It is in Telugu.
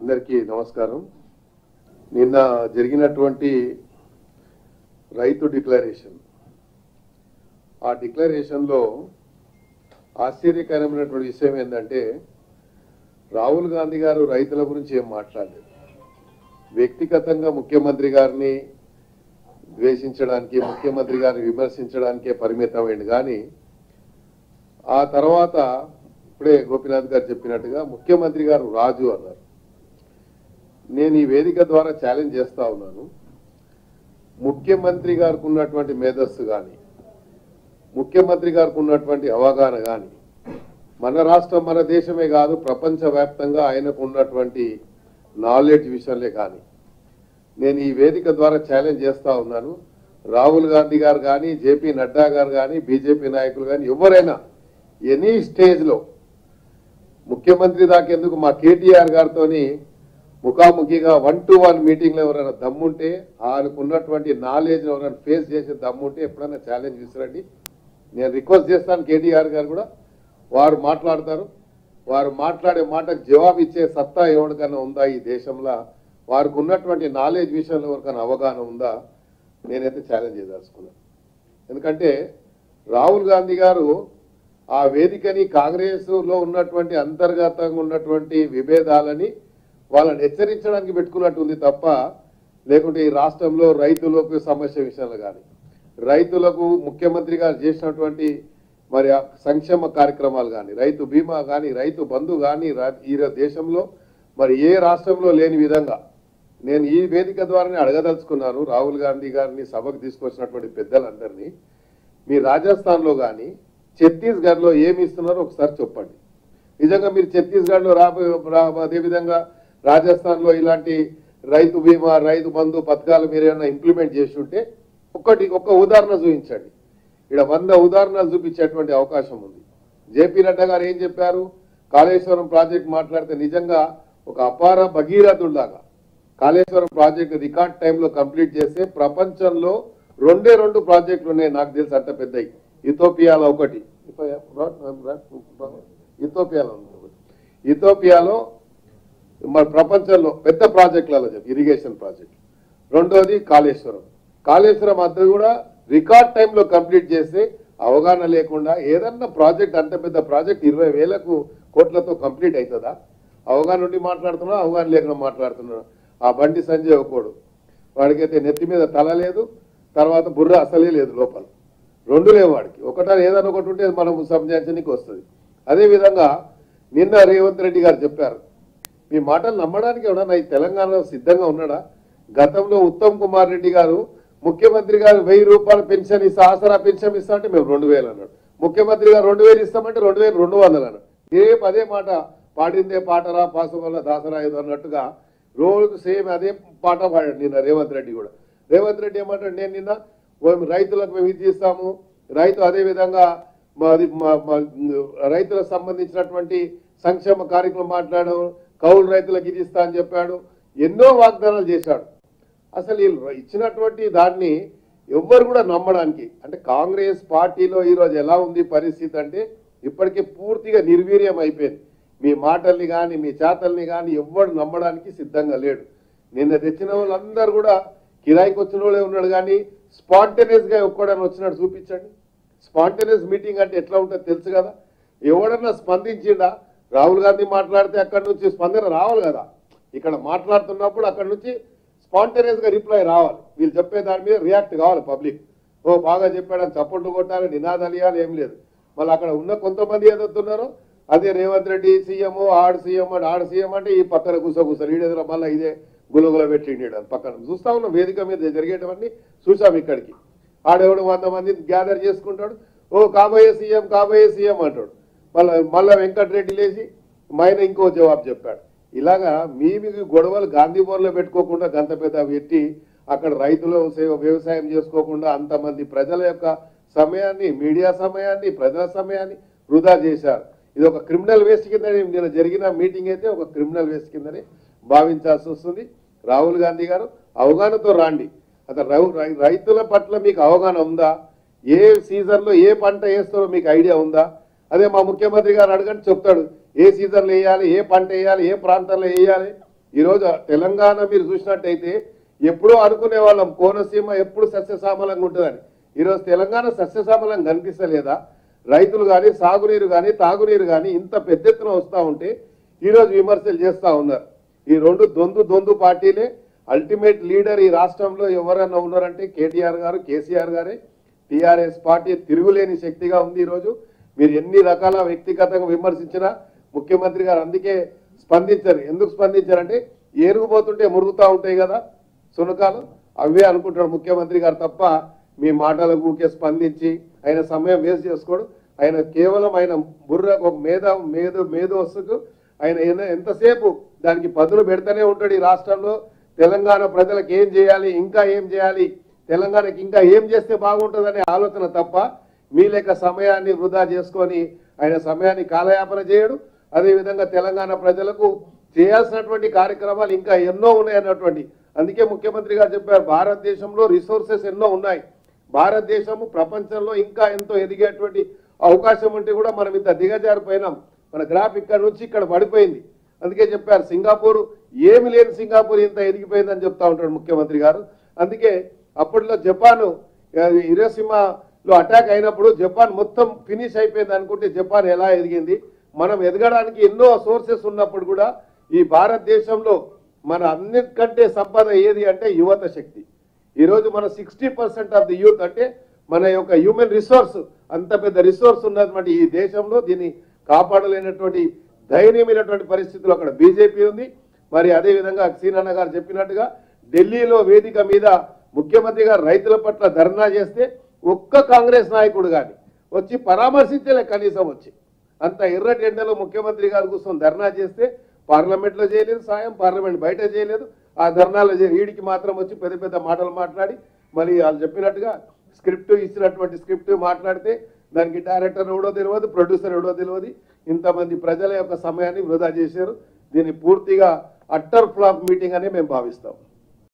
అందరికీ నమస్కారం నిన్న జరిగినటువంటి రైతు డిక్లరేషన్ ఆ డిక్లరేషన్లో ఆశ్చర్యకరమైనటువంటి విషయం ఏంటంటే రాహుల్ గాంధీ గారు రైతుల గురించి ఏం మాట్లాడలేదు వ్యక్తిగతంగా ముఖ్యమంత్రి గారిని ద్వేషించడానికి ముఖ్యమంత్రి గారిని విమర్శించడానికే పరిమితమైంది కానీ ఆ తర్వాత ఇప్పుడే గోపీనాథ్ గారు చెప్పినట్టుగా ముఖ్యమంత్రి గారు రాజు అన్నారు నేను ఈ వేదిక ద్వారా ఛాలెంజ్ చేస్తా ఉన్నాను ముఖ్యమంత్రి గారికి ఉన్నటువంటి మేధస్సు కానీ ముఖ్యమంత్రి గారికి ఉన్నటువంటి అవగాహన కానీ మన రాష్ట్రం మన దేశమే కాదు ప్రపంచవ్యాప్తంగా ఆయనకు ఉన్నటువంటి నాలెడ్జ్ విషయంలో కానీ నేను ఈ వేదిక ద్వారా ఛాలెంజ్ చేస్తా ఉన్నాను రాహుల్ గాంధీ గారు కానీ జేపీ నడ్డా గారు కానీ బీజేపీ నాయకులు కానీ ఎవరైనా ఎనీ స్టేజ్లో ముఖ్యమంత్రి దాకెందుకు మా కేటీఆర్ గారితోని ముఖాముఖిగా వన్ టు వన్ మీటింగ్లో ఎవరైనా దమ్ముంటే ఆయనకు ఉన్నటువంటి నాలెడ్జ్ ఎవరైనా ఫేస్ చేసే దమ్ముంటే ఎప్పుడైనా ఛాలెంజ్ విసిరండి నేను రిక్వెస్ట్ చేస్తాను కేటీఆర్ గారు కూడా వారు మాట్లాడతారు వారు మాట్లాడే మాటకు జవాబు ఇచ్చే సత్తా ఎవరికైనా ఉందా ఈ దేశంలో వారికి ఉన్నటువంటి నాలెడ్జ్ విషయంలో ఎవరికైనా అవగాహన ఉందా నేనైతే ఛాలెంజ్ చేయదలుచుకున్నాను ఎందుకంటే రాహుల్ గాంధీ గారు ఆ వేదికని కాంగ్రెస్ లో ఉన్నటువంటి అంతర్గతంగా ఉన్నటువంటి విభేదాలని వాళ్ళని హెచ్చరించడానికి పెట్టుకున్నట్టుంది తప్ప లేకుంటే ఈ రాష్ట్రంలో రైతులకు సమస్య విషయంలో కానీ రైతులకు ముఖ్యమంత్రి గారు చేసినటువంటి మరి ఆ సంక్షేమ కార్యక్రమాలు కానీ రైతు బీమా కానీ రైతు బంధు కానీ రా- ఈ దేశంలో మరి ఏ రాష్ట్రంలో లేని విధంగా నేను ఈ వేదిక ద్వారానే అడగదలుచుకున్నాను రాహుల్ గాంధీ గారిని సభకు తీసుకొచ్చినటువంటి పెద్దలందరినీ మీ రాజస్థాన్లో కానీ ఛత్తీస్గఢ్లో ఏమి ఇస్తున్నారో ఒకసారి చెప్పండి నిజంగా మీరు ఛత్తీస్గఢ్లో రాబోయే రా- అదేవిధంగా రాజస్థాన్లో ఇలాంటి రైతు బీమా రైతు బంధు పథకాలు మీరు ఏమైనా ఇంప్లిమెంట్ చేసి ఉంటే ఒక్కటి ఒక్క ఉదాహరణ చూపించండి ఇక్కడ వంద ఉదాహరణలు చూపించేటువంటి అవకాశం ఉంది జేపీ నడ్డా గారు ఏం చెప్పారు కాళేశ్వరం ప్రాజెక్ట్ మాట్లాడితే నిజంగా ఒక అపార భగీరథుల్లాగా కాళేశ్వరం ప్రాజెక్ట్ రికార్డ్ టైంలో కంప్లీట్ చేస్తే ప్రపంచంలో రెండే రెండు ప్రాజెక్టులు ఉన్నాయి నాకు తెలిసి అంత పెద్దవి ఇథోపియాలో ఒకటి ఇథోపియాలో ఉంది ఒకటి. ఇథోపియాలో మన ప్రపంచంలో పెద్ద ప్రాజెక్టులలో చెప్పి ఇరిగేషన్ ప్రాజెక్ట్ రెండోది కాళేశ్వరం కాళేశ్వరం అంతా కూడా రికార్డ్ టైంలో కంప్లీట్ చేస్తే అవగాహన లేకుండా ఏదన్నా ప్రాజెక్ట్ అంత పెద్ద ప్రాజెక్ట్ ఇరవై వేలకు కోట్లతో కంప్లీట్ అవుతుందా అవగాహన ఉండి మాట్లాడుతున్నా అవగాహన లేకుండా మాట్లాడుతున్నా ఆ బండి సంజయ్ ఒకడు వాడికైతే నెత్తి మీద తల లేదు తర్వాత బుర్ర అసలే లేదు లోపల రెండు లేవు వాడికి ఒకట ఏదైనా ఒకటి ఉంటే మనం సంజాయించడానికి వస్తుంది అదేవిధంగా నిన్న రేవంత్ రెడ్డి గారు చెప్పారు మీ మాటలు నమ్మడానికి ఎవడన్నా ఈ తెలంగాణలో సిద్ధంగా ఉన్నాడా గతంలో ఉత్తమ్ కుమార్ రెడ్డి గారు ముఖ్యమంత్రి గారు వెయ్యి రూపాయల పెన్షన్ ఇస్తా ఆసరా పెన్షన్ ఇస్తా అంటే మేము రెండు వేలు అన్నాడు ముఖ్యమంత్రి గారు రెండు వేలు ఇస్తామంటే రెండు వేలు రెండు వందలు అన్నాడు ఏ పదే మాట పాడిందే పాటరా పాసం వల్ల దాసరా ఏదో అన్నట్టుగా రోజు సేమ్ అదే పాట పాడాడు నిన్న రేవంత్ రెడ్డి కూడా రేవంత్ రెడ్డి ఏమంటాడు నేను నిన్న మేము రైతులకు మేము ఇది ఇస్తాము రైతు అదే విధంగా మాది మా- మా రైతులకు సంబంధించినటువంటి సంక్షేమ కార్యక్రమం మాట్లాడడం కౌలు రైతులకు ఇది ఇస్తా అని చెప్పాడు ఎన్నో వాగ్దానాలు చేశాడు అసలు వీళ్ళు ఇచ్చినటువంటి దాన్ని ఎవ్వరు కూడా నమ్మడానికి అంటే కాంగ్రెస్ పార్టీలో ఈరోజు ఎలా ఉంది పరిస్థితి అంటే ఇప్పటికే పూర్తిగా నిర్వీర్యం అయిపోయింది మీ మాటల్ని కానీ మీ చేతల్ని కానీ ఎవ్వడు నమ్మడానికి సిద్ధంగా లేడు నిన్న తెచ్చిన వాళ్ళందరూ కూడా కిరాయికి వచ్చిన వాళ్ళే ఉన్నాడు కానీ స్పాంటేనియస్ గా ఒక్కడని వచ్చినట్టు చూపించండి స్పాంటేనియస్ మీటింగ్ అంటే ఎట్లా ఉంటుందో తెలుసు కదా ఎవడన్నా స్పందించిండా రాహుల్ గాంధీ మాట్లాడితే అక్కడి నుంచి స్పందన రావాలి కదా ఇక్కడ మాట్లాడుతున్నప్పుడు అక్కడి నుంచి స్పాంటేనియస్ గా రిప్లై రావాలి వీళ్ళు చెప్పే దాని మీద రియాక్ట్ కావాలి పబ్లిక్ ఓ బాగా చెప్పాడని చప్పట్లు కొట్టాలి నినాదాలు ఇవ్వాలి ఏం లేదు మళ్ళీ అక్కడ ఉన్న కొంతమంది ఏదవుతున్నారో అదే రేవంత్ రెడ్డి సీఎం ఆడు సీఎం అంటే ఆడు సీఎం అంటే ఈ పక్కన కూసో కూసో ఈడెదురు మళ్ళీ ఇదే గులగుల పెట్టిండి ఈడ పక్కన చూస్తా ఉన్నాం వేదిక మీద జరిగేటవన్నీ చూసాం ఇక్కడికి ఆడెవడు వంద మంది గ్యాదర్ చేసుకుంటాడు ఓ కాబోయే సీఎం కాబోయే సీఎం అంటాడు మళ్ళీ మళ్ళా వెంకటరెడ్డి లేచి మైన ఇంకో జవాబు చెప్పాడు ఇలాగా మీ మీకు గొడవలు గాంధీ భవన్లో పెట్టుకోకుండా గంత పెద్ద పెట్టి అక్కడ రైతులు సేవ- వ్యవసాయం చేసుకోకుండా అంతమంది ప్రజల యొక్క సమయాన్ని మీడియా సమయాన్ని ప్రజల సమయాన్ని వృధా చేశారు ఇది ఒక క్రిమినల్ వేస్ట్ కిందనే నిన్న జరిగిన మీటింగ్ అయితే ఒక క్రిమినల్ వేస్ట్ కిందనే భావించాల్సి వస్తుంది రాహుల్ గాంధీ గారు అవగాహనతో రాండి అతను రై- రై- రైతుల పట్ల మీకు అవగాహన ఉందా ఏ సీజన్లో ఏ పంట వేస్తారో మీకు ఐడియా ఉందా అదే మా ముఖ్యమంత్రి గారు అడగండి చెప్తాడు ఏ సీజన్లో వేయాలి ఏ పంట వేయాలి ఏ ప్రాంతంలో వేయాలి ఈరోజు తెలంగాణ మీరు చూసినట్టయితే ఎప్పుడూ అనుకునే వాళ్ళం కోనసీమ ఎప్పుడు సస్యశ్యామలంగా ఉంటుందని ఈరోజు తెలంగాణ సస్యశ్యామలంగా కనిపిస్తలేదా రైతులు కానీ సాగునీరు కానీ తాగునీరు కానీ ఇంత పెద్ద ఎత్తున వస్తూ ఉంటే ఈరోజు విమర్శలు చేస్తూ ఉన్నారు ఈ రెండు దొందు దొందు పార్టీలే అల్టిమేట్ లీడర్ ఈ రాష్ట్రంలో ఎవరైనా ఉన్నారంటే కేటీఆర్ గారు కేసీఆర్ గారే టీఆర్ఎస్ పార్టీ తిరుగులేని శక్తిగా ఉంది ఈరోజు మీరు ఎన్ని రకాల వ్యక్తిగతంగా విమర్శించినా ముఖ్యమంత్రి గారు అందుకే స్పందించారు ఎందుకు స్పందించారంటే ఏరుగుపోతుంటే మురుగుతూ ఉంటాయి కదా సునకాలు అవే అనుకుంటాడు ముఖ్యమంత్రి గారు తప్ప మీ మాటలకు ఊకే స్పందించి ఆయన సమయం వేస్ట్ చేసుకోడు ఆయన కేవలం ఆయన బుర్ర ఒక మేధ మేధ మేధోసుకు ఆయన ఎన్న- ఎంతసేపు దానికి పదులు పెడతానే ఉంటాడు ఈ రాష్ట్రంలో తెలంగాణ ప్రజలకు ఏం చేయాలి ఇంకా ఏం చేయాలి తెలంగాణకి ఇంకా ఏం చేస్తే బాగుంటుందనే ఆలోచన తప్ప మీ లెక్క సమయాన్ని వృధా చేసుకొని ఆయన సమయాన్ని కాలయాపన చేయడు అదేవిధంగా తెలంగాణ ప్రజలకు చేయాల్సినటువంటి కార్యక్రమాలు ఇంకా ఎన్నో ఉన్నాయన్నటువంటి అందుకే ముఖ్యమంత్రి గారు చెప్పారు భారతదేశంలో రిసోర్సెస్ ఎన్నో ఉన్నాయి భారతదేశము ప్రపంచంలో ఇంకా ఎంతో ఎదిగేటువంటి అవకాశం ఉంటే కూడా మనం ఇంత దిగజారిపోయినాం మన గ్రాఫ్ ఇక్కడ నుంచి ఇక్కడ పడిపోయింది అందుకే చెప్పారు సింగపూర్ ఏమి లేని సింగపూర్ ఇంత ఎదిగిపోయిందని చెప్తా ఉంటాడు ముఖ్యమంత్రి గారు అందుకే అప్పట్లో జపాన్ ఇరోసిమాలో అటాక్ అయినప్పుడు జపాన్ మొత్తం ఫినిష్ అయిపోయింది అనుకుంటే జపాన్ ఎలా ఎదిగింది మనం ఎదగడానికి ఎన్నో సోర్సెస్ ఉన్నప్పుడు కూడా ఈ భారతదేశంలో మన అన్నిటికంటే సంపద ఏది అంటే యువత శక్తి ఈరోజు మన sixty percent of the youth అంటే మన యొక్క హ్యూమన్ రిసోర్స్ అంత పెద్ద రిసోర్స్ ఉన్నటువంటి ఈ దేశంలో దీన్ని కాపాడలేనటువంటి దయనీయమైనటువంటి పరిస్థితులు అక్కడ బీజేపీ ఉంది మరి అదే విధంగా సీనన్న గారు చెప్పినట్టుగా ఢిల్లీలో వేదిక మీద ముఖ్యమంత్రి గారు రైతుల పట్ల ధర్నా చేస్తే ఒక్క కాంగ్రెస్ నాయకుడు కానీ వచ్చి పరామర్శించలే కనీసం వచ్చి అంత ఎర్రటి ఎండలో ముఖ్యమంత్రి గారు కూర్చొని ధర్నా చేస్తే పార్లమెంట్లో చేయలేదు సాయం పార్లమెంట్ బయట చేయలేదు ఆ ధర్నాలో చే- వీడికి మాత్రం వచ్చి పెద్ద పెద్ద మాటలు మాట్లాడి మరి వాళ్ళు చెప్పినట్టుగా స్క్రిప్ట్ ఇచ్చినటువంటి స్క్రిప్ట్ మాట్లాడితే దానికి డైరెక్టర్ ఎవడో తెలియదు ప్రొడ్యూసర్ ఎవడో తెలియదు ఇంతమంది ప్రజల యొక్క సమయాన్ని వృధా చేశారు దీన్ని పూర్తిగా అట్టర్ ఫ్లాప్ మీటింగ్ అనే మేము భావిస్తాం